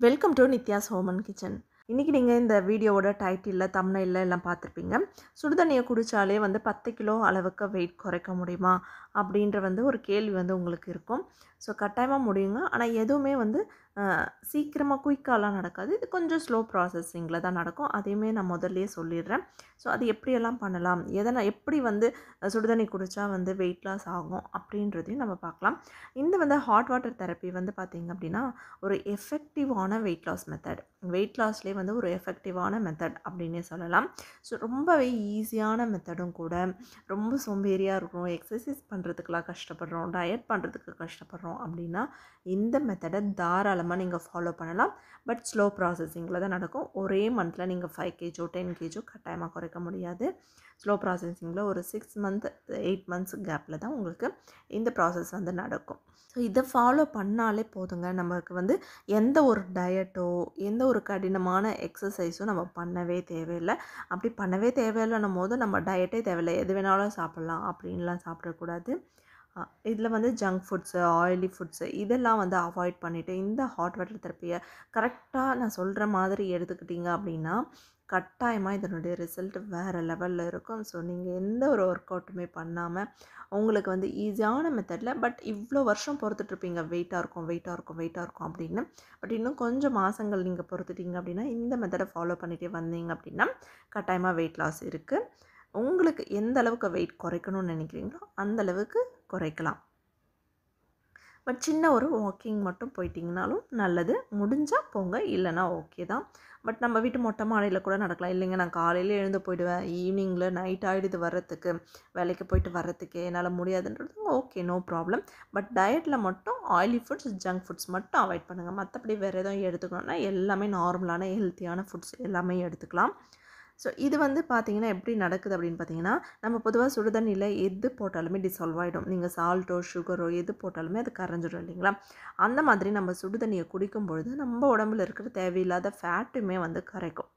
welcome to Nithya's home and kitchen இன்றைக்கி நீங்கள் இந்த வீடியோவோட டைட்டிலில் தம்னையில் எல்லாம் பார்த்துருப்பீங்க சுடுதண்ணியை குடித்தாலே வந்து பத்து கிலோ அளவுக்கு வெயிட் குறைக்க முடியுமா அப்படின்ற வந்து ஒரு கேள்வி வந்து உங்களுக்கு இருக்கும் ஸோ கட்டாயமாக முடியுங்க ஆனால் எதுவுமே வந்து சீக்கிரமாக குயிக்காலாம் நடக்காது இது கொஞ்சம் ஸ்லோ ப்ராசஸிங்கில் தான் நடக்கும் அதையுமே நான் முதல்லையே சொல்லிடுறேன் ஸோ அது எப்படியெல்லாம் பண்ணலாம் எதனா எப்படி வந்து சுடுதண்ணி குடித்தா வந்து வெயிட் லாஸ் ஆகும் அப்படின்றதையும் நம்ம பார்க்கலாம் இந்த வந்து ஹாட் வாட்டர் தெரப்பி வந்து பார்த்திங்க அப்படின்னா ஒரு எஃபெக்டிவான வெயிட் லாஸ் மெத்தட் வெயிட் லாஸ்லேயே வந்து ஒரு எஃபெக்டிவான மெத்தட் அப்படின்னே சொல்லலாம் ஸோ ரொம்பவே ஈஸியான மெத்தடும் கூட ரொம்ப சோம்பேறியாக இருக்கும் எக்ஸசைஸ் பண்ணுறதுக்கெலாம் கஷ்டப்படுறோம் டயட் பண்ணுறதுக்கு கஷ்டப்படுறோம் அப்படின்னா இந்த மெத்தடை தாராளமாக நீங்கள் ஃபாலோ பண்ணலாம் பட் ஸ்லோ ப்ராசஸிங்கில் தான் நடக்கும் ஒரே மந்தில் நீங்கள் ஃபைவ் கேஜோ டென் கேஜோ கட்டாயமாக குறைக்க முடியாது ஸ்லோ ப்ராசஸிங்கில் ஒரு சிக்ஸ் மந்த் எயிட் மந்த்ஸ் கேப்பில் தான் உங்களுக்கு இந்த ப்ராசஸ் வந்து நடக்கும் ஸோ இதை ஃபாலோ பண்ணாலே போதுங்க நமக்கு வந்து எந்த ஒரு டயட்டோ எந்த ஒரு கடினமான எக்ஸசைஸும் நம்ம பண்ணவே தேவையில்லை அப்படி பண்ணவே தேவையில்லைன்னும் போது நம்ம டயட்டே தேவையில்லை எது வேணாலும் சாப்பிட்லாம் அப்படின்லாம் சாப்பிடக்கூடாது இதில் வந்து ஜங்க் ஃபுட்ஸு ஆயிலி ஃபுட்ஸு இதெல்லாம் வந்து அவாய்ட் பண்ணிவிட்டு இந்த ஹாட் வாட்டர் தெரப்பியை கரெக்டாக நான் சொல்கிற மாதிரி எடுத்துக்கிட்டிங்க அப்படின்னா கட்டாயமாக இதனுடைய ரிசல்ட் வேறு லெவலில் இருக்கும் ஸோ நீங்கள் எந்த ஒரு ஒர்க் அவுட்டுமே பண்ணாமல் உங்களுக்கு வந்து ஈஸியான மெத்தடில் பட் இவ்வளோ வருஷம் பொறுத்துட்ருப்பீங்க வெயிட்டாக இருக்கும் வெயிட்டாக இருக்கும் வெயிட்டாக இருக்கும் அப்படின்னு பட் இன்னும் கொஞ்சம் மாதங்கள் நீங்கள் பொறுத்துட்டீங்க அப்படின்னா இந்த மெத்தடை ஃபாலோ பண்ணிகிட்டே வந்தீங்க அப்படின்னா கட்டாயமாக வெயிட் லாஸ் இருக்குது உங்களுக்கு எந்த அளவுக்கு வெயிட் குறைக்கணும்னு நினைக்கிறீங்களோ அந்த அளவுக்கு குறைக்கலாம் பட் சின்ன ஒரு வாக்கிங் மட்டும் போயிட்டிங்கனாலும் நல்லது முடிஞ்சால் போங்க இல்லைனா ஓகே தான் பட் நம்ம வீட்டு மொட்டை மாடியில் கூட நடக்கலாம் இல்லைங்க நான் காலையில் எழுந்து போயிடுவேன் ஈவினிங்கில் நைட் ஆகிடுது வர்றதுக்கு வேலைக்கு போயிட்டு வர்றதுக்கு என்னால் முடியாதுன்றது ஓகே நோ ப்ராப்ளம் பட் டயட்டில் மட்டும் ஆயிலி ஃபுட்ஸ் ஜங்க் ஃபுட்ஸ் மட்டும் அவாய்ட் பண்ணுங்கள் மற்றபடி வேறு எதுவும் எடுத்துக்கணும்னா எல்லாமே நார்மலான ஹெல்த்தியான ஃபுட்ஸ் எல்லாமே எடுத்துக்கலாம் ஸோ இது வந்து பார்த்திங்கன்னா எப்படி நடக்குது அப்படின்னு பார்த்தீங்கன்னா நம்ம பொதுவாக சுடுதண்ணியில் எது போட்டாலுமே டிசால்வ் ஆகிடும் நீங்கள் சால்ட்டோ சுகரோ எது போட்டாலுமே அது கரைஞ்சிடும் இல்லைங்களா அந்த மாதிரி நம்ம சுடுதண்ணியை குடிக்கும் பொழுது நம்ம உடம்புல இருக்கிற தேவையில்லாத ஃபேட்டுமே வந்து கரைக்கும்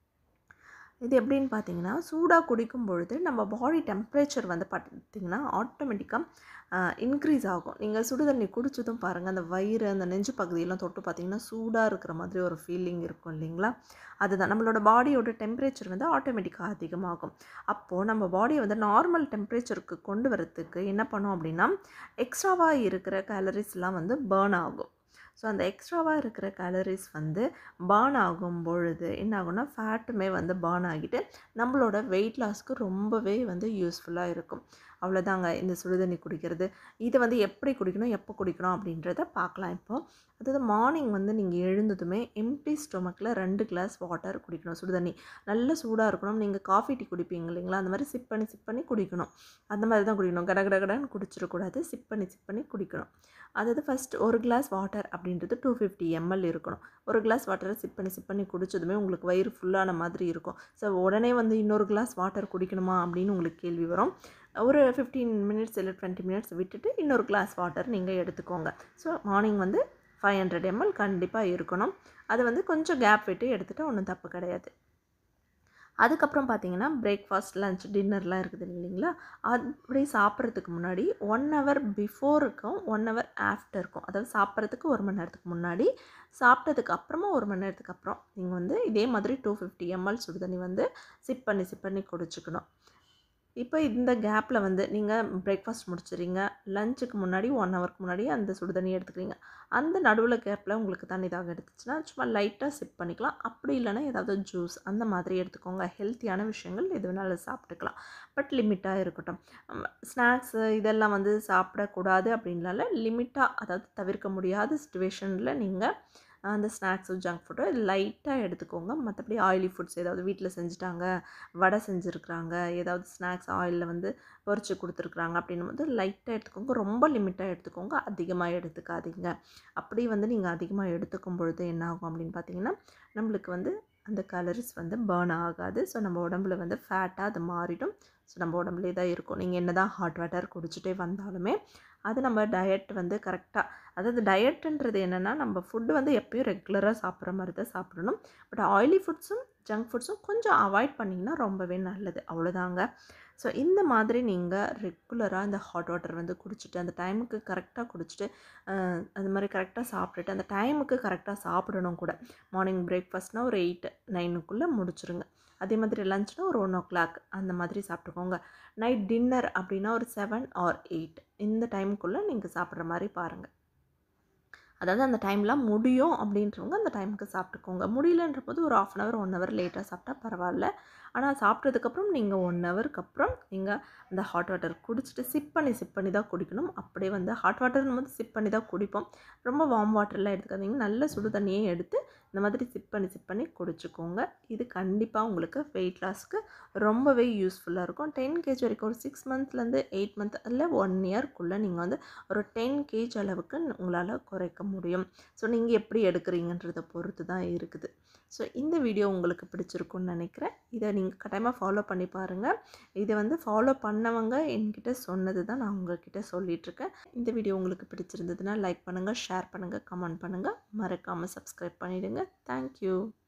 இது எப்படின்னு பார்த்தீங்கன்னா சூடாக குடிக்கும் பொழுது நம்ம பாடி டெம்பரேச்சர் வந்து பார்த்திங்கன்னா ஆட்டோமேட்டிக்காக இன்க்ரீஸ் ஆகும் நீங்கள் சுடுதண்ணி குடிச்சதும் பாருங்கள் அந்த வயிறு அந்த நெஞ்சு பகுதியெல்லாம் தொட்டு பார்த்திங்கன்னா சூடாக இருக்கிற மாதிரி ஒரு ஃபீலிங் இருக்கும் இல்லைங்களா அதுதான் நம்மளோட பாடியோட டெம்பரேச்சர் வந்து ஆட்டோமேட்டிக்காக அதிகமாகும் அப்போது நம்ம பாடியை வந்து நார்மல் டெம்பரேச்சருக்கு கொண்டு வரத்துக்கு என்ன பண்ணோம் அப்படின்னா எக்ஸ்ட்ராவாக இருக்கிற கேலரிஸ்லாம் வந்து பேர்ன் ஆகும் ஸோ அந்த எக்ஸ்ட்ராவாக இருக்கிற கேலரிஸ் வந்து பார்ன் ஆகும் பொழுது என்ன ஆகும்னா ஃபேட்டுமே வந்து பார்ன் ஆகிட்டு நம்மளோட வெயிட் லாஸ்க்கு ரொம்பவே வந்து யூஸ்ஃபுல்லாக இருக்கும் அவ்வளோதாங்க இந்த சுடுதண்ணி குடிக்கிறது இதை வந்து எப்படி குடிக்கணும் எப்போ குடிக்கணும் அப்படின்றத பார்க்கலாம் இப்போது அதாவது மார்னிங் வந்து நீங்கள் எழுந்ததுமே எம்டி ஸ்டொமக்கில் ரெண்டு கிளாஸ் வாட்டர் குடிக்கணும் சுடுதண்ணி நல்ல சூடாக இருக்கணும் நீங்கள் காஃபி டீ குடிப்பீங்க இல்லைங்களா அந்த மாதிரி சிப் பண்ணி சிப் பண்ணி குடிக்கணும் அந்த மாதிரி தான் குடிக்கணும் கட கட கடன்னு குடிச்சிடக்கூடாது சிப் பண்ணி சிப் பண்ணி குடிக்கணும் அதாவது ஃபஸ்ட் ஒரு கிளாஸ் வாட்டர் அப்படின்றது டூ ஃபிஃப்டி எம்எல் இருக்கணும் ஒரு கிளாஸ் வாட்டரை சிப் பண்ணி சிப் பண்ணி குடித்ததுமே உங்களுக்கு வயிறு ஃபுல்லான மாதிரி இருக்கும் ஸோ உடனே வந்து இன்னொரு கிளாஸ் வாட்டர் குடிக்கணுமா அப்படின்னு உங்களுக்கு கேள்வி வரும் ஒரு ஃபிஃப்டீன் மினிட்ஸ் இல்லை டுவெண்ட்டி மினிட்ஸ் விட்டுட்டு இன்னொரு கிளாஸ் வாட்டர் நீங்கள் எடுத்துக்கோங்க ஸோ மார்னிங் வந்து ஃபைவ் ஹண்ட்ரட் எம்எல் கண்டிப்பாக இருக்கணும் அது வந்து கொஞ்சம் கேப் விட்டு எடுத்துகிட்டு ஒன்றும் தப்பு கிடையாது அதுக்கப்புறம் பார்த்தீங்கன்னா பிரேக்ஃபாஸ்ட் லன்ச் டின்னர்லாம் இருக்குது இல்லைங்களா அப்படி சாப்பிட்றதுக்கு முன்னாடி ஒன் ஹவர் பிஃபோருக்கும் ஒன் ஹவர் ஆஃப்டருக்கும் அதாவது சாப்பிட்றதுக்கு ஒரு மணி நேரத்துக்கு முன்னாடி சாப்பிட்டதுக்கு அப்புறமா ஒரு மணி நேரத்துக்கு அப்புறம் நீங்கள் வந்து இதே மாதிரி டூ ஃபிஃப்டி எம்எல் சுடுதண்ணி வந்து சிப் பண்ணி சிப் பண்ணி குடிச்சிக்கணும் இப்போ இந்த கேப்பில் வந்து நீங்கள் பிரேக்ஃபாஸ்ட் முடிச்சிடுறீங்க லஞ்சுக்கு முன்னாடி ஒன் ஹவருக்கு முன்னாடி அந்த சுடுதண்ணி எடுத்துக்கிறீங்க அந்த நடுவில் கேப்பில் உங்களுக்கு தண்ணி தாக எடுத்துச்சுன்னா சும்மா லைட்டாக சிப் பண்ணிக்கலாம் அப்படி இல்லைன்னா ஏதாவது ஜூஸ் அந்த மாதிரி எடுத்துக்கோங்க ஹெல்த்தியான விஷயங்கள் எது வேணாலும் சாப்பிட்டுக்கலாம் பட் லிமிட்டாக இருக்கட்டும் ஸ்நாக்ஸு இதெல்லாம் வந்து சாப்பிடக்கூடாது அப்படின்னால லிமிட்டாக அதாவது தவிர்க்க முடியாத சுச்சுவேஷனில் நீங்கள் அந்த ஸ்நாக்ஸு ஜங்க் ஃபுட்டோ லைட்டாக எடுத்துக்கோங்க மற்றபடி ஆயிலி ஃபுட்ஸ் ஏதாவது வீட்டில் செஞ்சுட்டாங்க வடை செஞ்சுருக்குறாங்க ஏதாவது ஸ்நாக்ஸ் ஆயிலில் வந்து பொறிச்சு கொடுத்துருக்குறாங்க அப்படின்னும் போது லைட்டாக எடுத்துக்கோங்க ரொம்ப லிமிட்டாக எடுத்துக்கோங்க அதிகமாக எடுத்துக்காதீங்க அப்படி வந்து நீங்கள் அதிகமாக எடுத்துக்கும் பொழுது என்ன ஆகும் அப்படின்னு பார்த்தீங்கன்னா நம்மளுக்கு வந்து அந்த கலரிஸ் வந்து பேர்ன் ஆகாது ஸோ நம்ம உடம்புல வந்து ஃபேட்டாக அது மாறிடும் ஸோ நம்ம உடம்புலே தான் இருக்கும் நீங்கள் என்ன தான் ஹாட் வாட்டர் குடிச்சிட்டே வந்தாலுமே அது நம்ம டயட் வந்து கரெக்டாக அதாவது டயட்டுன்றது என்னென்னா நம்ம ஃபுட்டு வந்து எப்பயும் ரெகுலராக சாப்பிட்ற மாதிரி தான் சாப்பிடணும் பட் ஆயிலி ஃபுட்ஸும் ஜங்க் ஃபுட்ஸும் கொஞ்சம் அவாய்ட் பண்ணிங்கன்னா ரொம்பவே நல்லது அவ்வளோதாங்க ஸோ இந்த மாதிரி நீங்கள் ரெகுலராக இந்த ஹாட் வாட்டர் வந்து குடிச்சிட்டு அந்த டைமுக்கு கரெக்டாக குடிச்சிட்டு அஹ், அது மாதிரி கரெக்டாக சாப்பிட்டுட்டு அந்த டைமுக்கு கரெக்டாக சாப்பிடணும் கூட மார்னிங் பிரேக்ஃபாஸ்ட்னால் ஒரு எயிட் நைனுக்குள்ளே முடிச்சிருங்க அதே மாதிரி லஞ்ச்னா ஒரு ஒன் ஓ கிளாக் அந்த மாதிரி சாப்பிட்டுக்கோங்க நைட் டின்னர் அப்படின்னா ஒரு செவன் ஆர் எயிட் இந்த டைமுக்குள்ளே நீங்கள் சாப்பிட்ற மாதிரி பாருங்கள் அதாவது அந்த டைம்லாம் முடியும் அப்படின்றவங்க அந்த டைமுக்கு சாப்பிட்டுக்கோங்க முடியலன்ற போது ஒரு half an hour one hour லேட்டாக சாப்பிட்டா பரவாயில்ல ஆனால் சாப்பிட்டதுக்கப்புறம் நீங்கள் ஒன் ஹவருக்கு அப்புறம் நீங்கள் அந்த ஹாட் வாட்டர் குடிச்சிட்டு சிப் பண்ணி சிப் பண்ணி தான் குடிக்கணும் அப்படியே வந்து ஹாட் வாட்டர்னு போது சிப் பண்ணி தான் குடிப்போம் ரொம்ப வார்ம் வாட்டர்லாம் எடுத்துக்காதீங்க நல்ல சுடு தண்ணியே எடுத்து இந்த மாதிரி சிப் பண்ணி சிப் பண்ணி குடிச்சுக்கோங்க இது கண்டிப்பாக உங்களுக்கு வெயிட் லாஸ்க்கு ரொம்பவே யூஸ்ஃபுல்லாக இருக்கும் டென் கேஜ் வரைக்கும் ஒரு சிக்ஸ் மந்த்லேருந்து எயிட் மந்த் இல்லை ஒன் இயர்க்குள்ளே நீங்கள் வந்து ஒரு டென் கேஜ் அளவுக்கு உங்களால் குறைக்க முடியும் ஸோ நீங்கள் எப்படி எடுக்கிறீங்கன்றதை பொறுத்து தான் இருக்குது ஸோ இந்த வீடியோ உங்களுக்கு பிடிச்சிருக்குன்னு நினைக்கிறேன் இதை நீங்கள் கட்டாயமாக ஃபாலோ பண்ணி பாருங்கள் இதை வந்து ஃபாலோ பண்ணவங்க என்கிட்ட சொன்னது தான் நான் உங்ககிட்ட சொல்லிகிட்ருக்கேன் இந்த வீடியோ உங்களுக்கு பிடிச்சிருந்ததுன்னா லைக் பண்ணுங்கள் ஷேர் பண்ணுங்கள் கமெண்ட் பண்ணுங்கள் மறக்காமல் சப்ஸ்கிரைப் பண்ணிவிடுங்க தேங்க்யூ